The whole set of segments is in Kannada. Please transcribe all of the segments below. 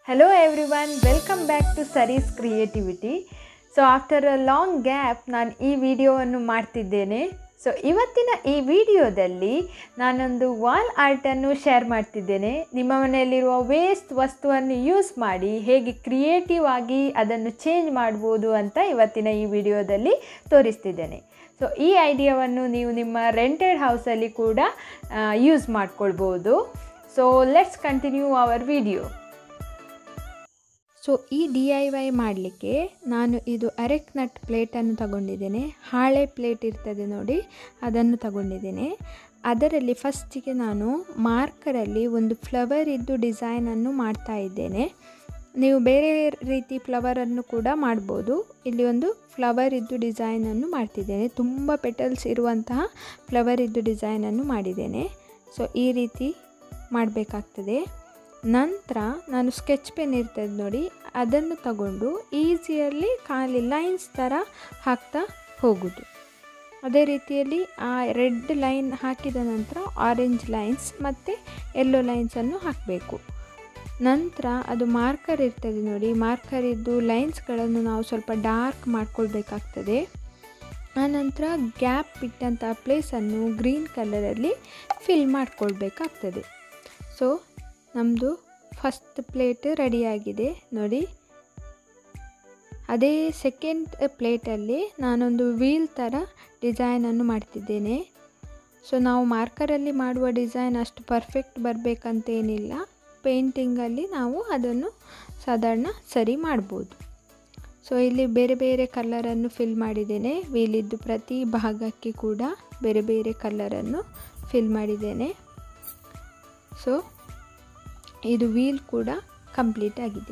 Hello everyone, welcome back to Saris Creativity. So after a long gap ನಾನು ಈ ವಿಡಿಯೋವನ್ನು ಮಾಡ್ತಿದ್ದೇನೆ ಸೊ ಇವತ್ತಿನ ಈ ವಿಡಿಯೋದಲ್ಲಿ ನಾನೊಂದು ವಾಲ್ ಆರ್ಟನ್ನು ಶೇರ್ ಮಾಡ್ತಿದ್ದೇನೆ ನಿಮ್ಮ ಮನೆಯಲ್ಲಿರುವ ವೇಸ್ಟ್ ವಸ್ತುವನ್ನು ಯೂಸ್ ಮಾಡಿ ಹೇಗೆ ಕ್ರಿಯೇಟಿವ್ ಆಗಿ ಅದನ್ನು ಚೇಂಜ್ ಮಾಡ್ಬೋದು ಅಂತ ಇವತ್ತಿನ ಈ ವಿಡಿಯೋದಲ್ಲಿ ತೋರಿಸ್ತಿದ್ದೇನೆ ಸೊ ಈ ಐಡಿಯಾವನ್ನು ನೀವು ನಿಮ್ಮ ರೆಂಟೆಡ್ ಹೌಸಲ್ಲಿ ಕೂಡ ಯೂಸ್ ಮಾಡ್ಕೊಳ್ಬೋದು so let's continue our video so ಈ ಡಿ ಐ ವೈ ಮಾಡಲಿಕ್ಕೆ ನಾನು ಇದು ಅರೆಕ್ ನಟ್ ಪ್ಲೇಟನ್ನು ತಗೊಂಡಿದ್ದೇನೆ ಹಾಳೆ ಪ್ಲೇಟ್ ಇರ್ತದೆ ನೋಡಿ ಅದನ್ನು ತಗೊಂಡಿದ್ದೇನೆ ಅದರಲ್ಲಿ ಫಸ್ಟಿಗೆ ನಾನು ಮಾರ್ಕರಲ್ಲಿ ಒಂದು ಫ್ಲವರ್ ಇದ್ದು ಡಿಸೈನನ್ನು ಮಾಡ್ತಾ ಇದ್ದೇನೆ ನೀವು ಬೇರೆ ರೀತಿ ಫ್ಲವರನ್ನು ಕೂಡ ಮಾಡ್ಬೋದು ಇಲ್ಲಿ ಒಂದು ಫ್ಲವರ್ ಇದ್ದು ಡಿಸೈನನ್ನು ಮಾಡ್ತಿದ್ದೇನೆ ತುಂಬ ಪೆಟಲ್ಸ್ ಇರುವಂತಹ ಫ್ಲವರ್ ಇದ್ದು ಡಿಸೈನನ್ನು ಮಾಡಿದ್ದೇನೆ ಸೊ ಈ ರೀತಿ ಮಾಡಬೇಕಾಗ್ತದೆ ನಂತರ ನಾನು ಸ್ಕೆಚ್ ಪೆನ್ ಇರ್ತದೆ ನೋಡಿ ಅದನ್ನು ತಗೊಂಡು ಈಸಿಯಲ್ಲಿ ಖಾಲಿ ಲೈನ್ಸ್ ಥರ ಹಾಕ್ತಾ ಹೋಗೋದು ಅದೇ ರೀತಿಯಲ್ಲಿ ಆ ರೆಡ್ ಲೈನ್ ಹಾಕಿದ ನಂತರ ಆರೆಂಜ್ ಲೈನ್ಸ್ ಮತ್ತು ಯೆಲ್ಲೋ ಲೈನ್ಸನ್ನು ಹಾಕಬೇಕು ನಂತರ ಅದು ಮಾರ್ಕರ್ ಇರ್ತದೆ ನೋಡಿ ಮಾರ್ಕರ್ ಇದ್ದು ಲೈನ್ಸ್ಗಳನ್ನು ನಾವು ಸ್ವಲ್ಪ ಡಾರ್ಕ್ ಮಾಡ್ಕೊಳ್ಬೇಕಾಗ್ತದೆ ಆನಂತರ ಗ್ಯಾಪ್ ಬಿಟ್ಟಂಥ ಪ್ಲೇಸನ್ನು ಗ್ರೀನ್ ಕಲರಲ್ಲಿ ಫಿಲ್ ಮಾಡ್ಕೊಳ್ಬೇಕಾಗ್ತದೆ ಸೊ ನಮ್ಮದು ಫಸ್ಟ್ ಪ್ಲೇಟ್ ರೆಡಿಯಾಗಿದೆ ನೋಡಿ ಅದೇ ಸೆಕೆಂಡ್ ಪ್ಲೇಟಲ್ಲಿ ನಾನೊಂದು ವೀಲ್ ಥರ ಡಿಸೈನನ್ನು ಮಾಡ್ತಿದ್ದೇನೆ ಸೊ ನಾವು ಮಾರ್ಕರಲ್ಲಿ ಮಾಡುವ ಡಿಸೈನ್ ಅಷ್ಟು ಪರ್ಫೆಕ್ಟ್ ಬರಬೇಕಂತೇನಿಲ್ಲ ಪೇಂಟಿಂಗಲ್ಲಿ ನಾವು ಅದನ್ನು ಸಾಧಾರಣ ಸರಿ ಮಾಡ್ಬೋದು ಸೊ ಇಲ್ಲಿ ಬೇರೆ ಬೇರೆ ಕಲರನ್ನು ಫಿಲ್ ಮಾಡಿದ್ದೇನೆ ವೀಲಿದ್ದು ಪ್ರತಿ ಭಾಗಕ್ಕೆ ಕೂಡ ಬೇರೆ ಬೇರೆ ಕಲರನ್ನು ಫಿಲ್ ಮಾಡಿದ್ದೇನೆ ಸೊ ಇದು ವೀಲ್ ಕೂಡ ಕಂಪ್ಲೀಟ್ ಆಗಿದೆ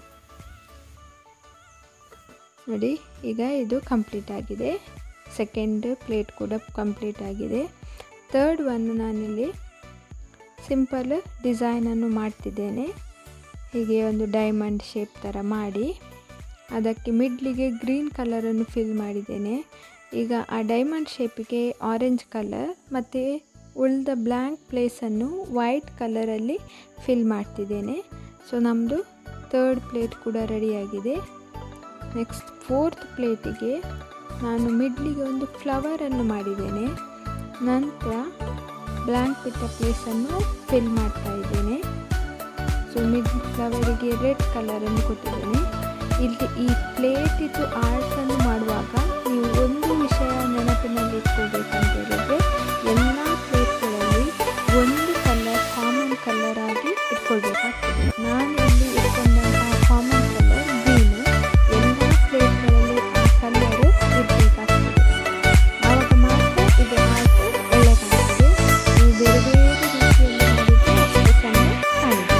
ನೋಡಿ ಈಗ ಇದು ಕಂಪ್ಲೀಟ್ ಆಗಿದೆ ಸೆಕೆಂಡ್ ಪ್ಲೇಟ್ ಕೂಡ ಕಂಪ್ಲೀಟ್ ಆಗಿದೆ ತರ್ಡ್ ಒನ್ ನಾನಿಲ್ಲಿ ಸಿಂಪಲ್ ಡಿಸೈನನ್ನು ಮಾಡ್ತಿದ್ದೇನೆ ಹೀಗೆ ಒಂದು ಡೈಮಂಡ್ ಶೇಪ್ ಥರ ಮಾಡಿ ಅದಕ್ಕೆ ಮಿಡ್ಲಿಗೆ ಗ್ರೀನ್ ಕಲರನ್ನು ಫಿಲ್ ಮಾಡಿದ್ದೇನೆ ಈಗ ಆ ಡೈಮಂಡ್ ಶೇಪಿಗೆ ಆರೆಂಜ್ ಕಲರ್ ಮತ್ತು ಉಳಿದ ಬ್ಲ್ಯಾಂಕ್ ಪ್ಲೇಸನ್ನು ವೈಟ್ ಕಲರಲ್ಲಿ ಫಿಲ್ ಮಾಡ್ತಿದ್ದೇನೆ ಸೊ ನಮ್ಮದು ತರ್ಡ್ ಪ್ಲೇಟ್ ಕೂಡ ರೆಡಿಯಾಗಿದೆ ನೆಕ್ಸ್ಟ್ ಫೋರ್ತ್ ಪ್ಲೇಟಿಗೆ ನಾನು ಮಿಡ್ಲಿಗೆ ಒಂದು ಫ್ಲವರನ್ನು ಮಾಡಿದ್ದೇನೆ ನಂತರ ಬ್ಲ್ಯಾಂಕ್ ಬಿಟ್ಟ ಪ್ಲೇಸನ್ನು ಫಿಲ್ ಮಾಡ್ತಾ ಇದ್ದೇನೆ ಸೊ ಮಿಡ್ ಫ್ಲವರಿಗೆ ರೆಡ್ ಕಲರನ್ನು ಕೊಟ್ಟಿದ್ದೇನೆ ಇಲ್ಲಿ ಈ ಪ್ಲೇಟಿದ್ದು ಆರ್ಟನ್ನು ಮಾಡುವಾಗ ನೀವು ಒಂದು ವಿಷಯ ನೆನಪಿನಲ್ಲಿ ಇಟ್ಕೊಳ್ಬೇಕಂತ ಹೇಳಿದ್ರೆ ಎಲ್ಲ ಪ್ಲೇಟ್ಗಳಲ್ಲಿ ಒಂದು ಕಲರ್ ಕಾಮನ್ ಕಲರ್ ಆಗಿ ಇಟ್ಕೊಳ್ಬೇಕಾಗ್ತದೆ ನಾನು ಇಲ್ಲಿ ಇಟ್ಕೊಂಡಂತಹ ಕಾಮನ್ ಕಲರ್ ಗ್ರೀನು ಎಲ್ಲ ಪ್ಲೇಟ್ಗಳಲ್ಲಿ ಆ ಕಲರು ಇರಬೇಕಾಗ್ತದೆ ಆವಾಗ ಮಾತ್ರ ಇದು ಆರ್ಟ್ ಒಳ್ಳೆಯದಾಗ್ತದೆ ನೀವು ಬೇರೆ ಬೇರೆ ರೀತಿಯಲ್ಲಿ ಮಾಡಿದರೆ ಅಷ್ಟು ಚೆನ್ನಾಗಿ ಕಾಣಿದೆ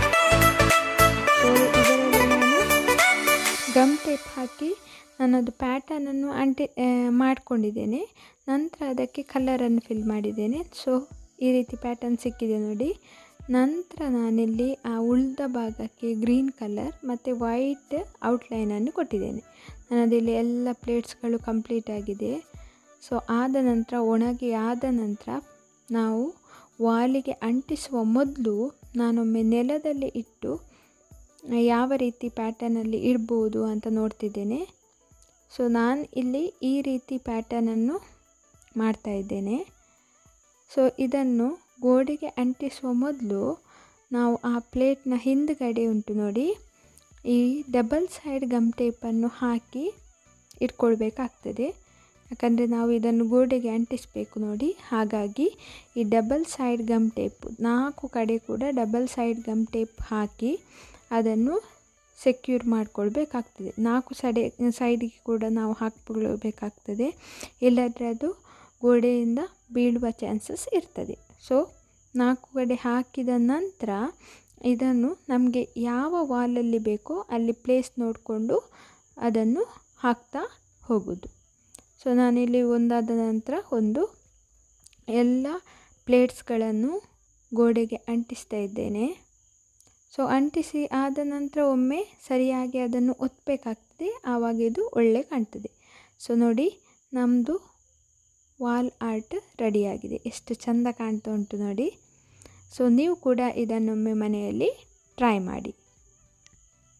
ಸೊ ಇದರಲ್ಲಿ ನಾನು ಗಮ್ ಟೇಪ್ ಹಾಕಿ ನನ್ನದು ಪ್ಯಾಟರ್ನನ್ನು ಅಂಟಿ ಮಾಡ್ಕೊಂಡಿದ್ದೇನೆ ನಂತರ ಅದಕ್ಕೆ ಕಲರನ್ನು ಫಿಲ್ ಮಾಡಿದ್ದೇನೆ ಸೊ ಈ ರೀತಿ ಪ್ಯಾಟರ್ನ್ ಸಿಕ್ಕಿದೆ ನೋಡಿ ನಂತರ ನಾನಿಲ್ಲಿ ಆ ಉಳಿದ ಭಾಗಕ್ಕೆ ಗ್ರೀನ್ ಕಲರ್ ಮತ್ತು ವೈಟ್ ಔಟ್ಲೈನನ್ನು ಕೊಟ್ಟಿದ್ದೇನೆ ನನ್ನದಿಲ್ಲಿ ಎಲ್ಲ ಪ್ಲೇಟ್ಸ್ಗಳು ಕಂಪ್ಲೀಟ್ ಆಗಿದೆ ಸೊ ಆದ ನಂತರ ಒಣಗಿ ಆದ ನಂತರ ನಾವು ವಾಲಿಗೆ ಅಂಟಿಸುವ ಮೊದಲು ನಾನೊಮ್ಮೆ ನೆಲದಲ್ಲಿ ಇಟ್ಟು ಯಾವ ರೀತಿ ಪ್ಯಾಟರ್ನಲ್ಲಿ ಇಡ್ಬೋದು ಅಂತ ನೋಡ್ತಿದ್ದೇನೆ ಸೊ ನಾನು ಇಲ್ಲಿ ಈ ರೀತಿ ಪ್ಯಾಟರ್ನನ್ನು ಮಾಡ್ತಾ ಇದ್ದೇನೆ ಸೊ ಇದನ್ನು ಗೋಡೆಗೆ ಅಂಟಿಸುವ ಮೊದಲು ನಾವು ಆ ಪ್ಲೇಟ್ನ ಹಿಂದ್ಗಡೆ ಉಂಟು ನೋಡಿ ಈ ಡಬಲ್ ಸೈಡ್ ಗಮ್ ಟೇಪನ್ನು ಹಾಕಿ ಇಟ್ಕೊಳ್ಬೇಕಾಗ್ತದೆ ಯಾಕಂದರೆ ನಾವು ಇದನ್ನು ಗೋಡೆಗೆ ಅಂಟಿಸಬೇಕು ನೋಡಿ ಹಾಗಾಗಿ ಈ ಡಬಲ್ ಸೈಡ್ ಗಮ್ ಟೇಪ್ ನಾಲ್ಕು ಕಡೆ ಕೂಡ ಡಬಲ್ ಸೈಡ್ ಗಮ್ ಟೇಪ್ ಹಾಕಿ ಅದನ್ನು ಸೆಕ್ಯೂರ್ ಮಾಡಿಕೊಳ್ಬೇಕಾಗ್ತದೆ ನಾಲ್ಕು ಸಡೆ ಸೈಡಿಗೆ ಕೂಡ ನಾವು ಹಾಕ್ಕೊಳ್ಬೇಕಾಗ್ತದೆ ಇಲ್ಲದ್ರೆ ಅದು ಗೋಡೆಯಿಂದ ಬೀಳುವ ಚಾನ್ಸಸ್ ಇರ್ತದೆ ಸೊ ನಾಲ್ಕು ಕಡೆ ಹಾಕಿದ ನಂತರ ಇದನ್ನು ನಮಗೆ ಯಾವ ವಾಲಲ್ಲಿ ಬೇಕೋ ಅಲ್ಲಿ ಪ್ಲೇಸ್ ನೋಡಿಕೊಂಡು ಅದನ್ನು ಹಾಕ್ತಾ ಹೋಗೋದು ಸೊ ನಾನಿಲ್ಲಿ ಒಂದಾದ ನಂತರ ಒಂದು ಎಲ್ಲ ಪ್ಲೇಟ್ಸ್ಗಳನ್ನು ಗೋಡೆಗೆ ಅಂಟಿಸ್ತಾ ಇದ್ದೇನೆ ಸೊ ಅಂಟಿಸಿ ಆದ ನಂತರ ಒಮ್ಮೆ ಸರಿಯಾಗಿ ಅದನ್ನು ಒತ್ತಬೇಕಾಗ್ತದೆ ಆವಾಗ ಇದು ಒಳ್ಳೆ ಕಾಣ್ತದೆ ಸೊ ನೋಡಿ ನಮ್ಮದು ವಾಲ್ ಆರ್ಟ್ ರೆಡಿಯಾಗಿದೆ ಎಷ್ಟು ಚೆಂದ ಕಾಣ್ತಾ ಉಂಟು ನೋಡಿ ಸೊ ನೀವು ಕೂಡ ಇದನ್ನೊಮ್ಮೆ ಮನೆಯಲ್ಲಿ ಟ್ರೈ ಮಾಡಿ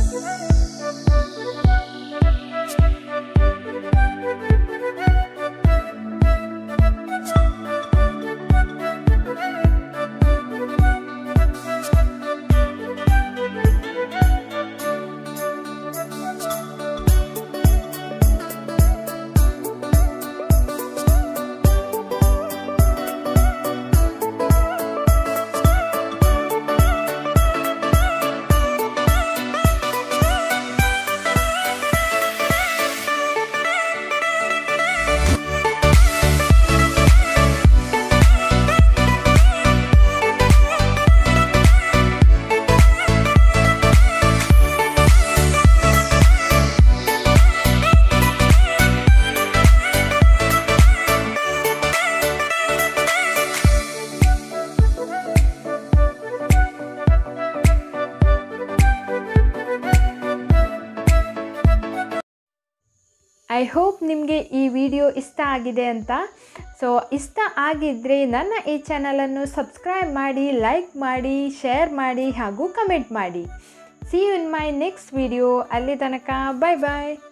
ಐ ಹೋಪ್ ನಿಮಗೆ ಈ ವಿಡಿಯೋ ಇಷ್ಟ ಆಗಿದೆ ಅಂತ ಸೊ ಇಷ್ಟ ಆಗಿದ್ದರೆ ನನ್ನ ಈ ಚಾನಲನ್ನು ಸಬ್ಸ್ಕ್ರೈಬ್ ಮಾಡಿ ಲೈಕ್ ಮಾಡಿ ಶೇರ್ ಮಾಡಿ ಹಾಗೂ ಕಮೆಂಟ್ ಮಾಡಿ see you in my next video ಅಲ್ಲಿ ತನಕ ಬಾಯ್ ಬಾಯ್